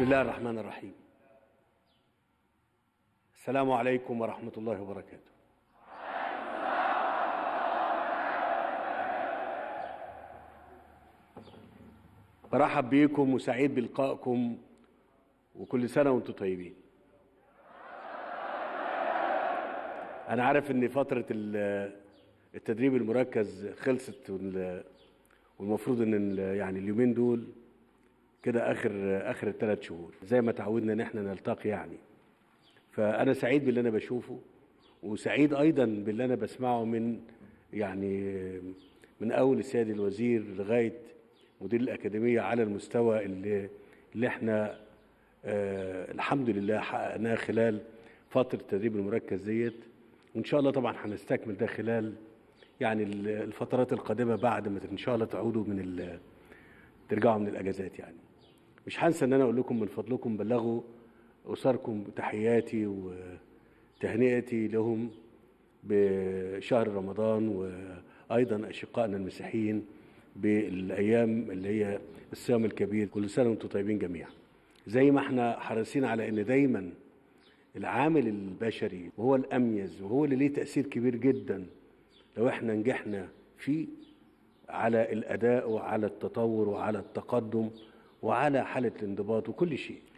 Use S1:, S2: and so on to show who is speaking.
S1: بسم الله الرحمن الرحيم السلام عليكم ورحمة الله وبركاته برحب بيكم وسعيد بلقائكم وكل سنة وانتم طيبين أنا عارف إن فترة ال- التدريب المركز خلصت وال- والمفروض إن ال- يعني اليومين دول كده اخر اخر الثلاث شهور زي ما تعودنا ان احنا نلتقي يعني فانا سعيد باللي انا بشوفه وسعيد ايضا باللي انا بسمعه من يعني من اول السيد الوزير لغايه مدير الاكاديميه على المستوى اللي اللي احنا آه الحمد لله حققناه خلال فتره التدريب المركز ديت وان شاء الله طبعا هنستكمل ده خلال يعني ال- الفترات القادمه بعد ما ان شاء الله تعودوا من ال- ترجعوا من الاجازات يعني مش هنسى ان انا اقول لكم من فضلكم بلغوا اسركم تحياتي وتهنئتي لهم بشهر رمضان وايضا اشقائنا المسيحيين بالايام اللي هي الصيام الكبير كل سنه وانتم طيبين جميعا زي ما احنا حريصين على ان دايما العامل البشري وهو الاميز وهو اللي ليه تاثير كبير جدا لو احنا نجحنا فيه على الاداء وعلى التطور وعلى التقدم وعلى حاله الانضباط وكل شيء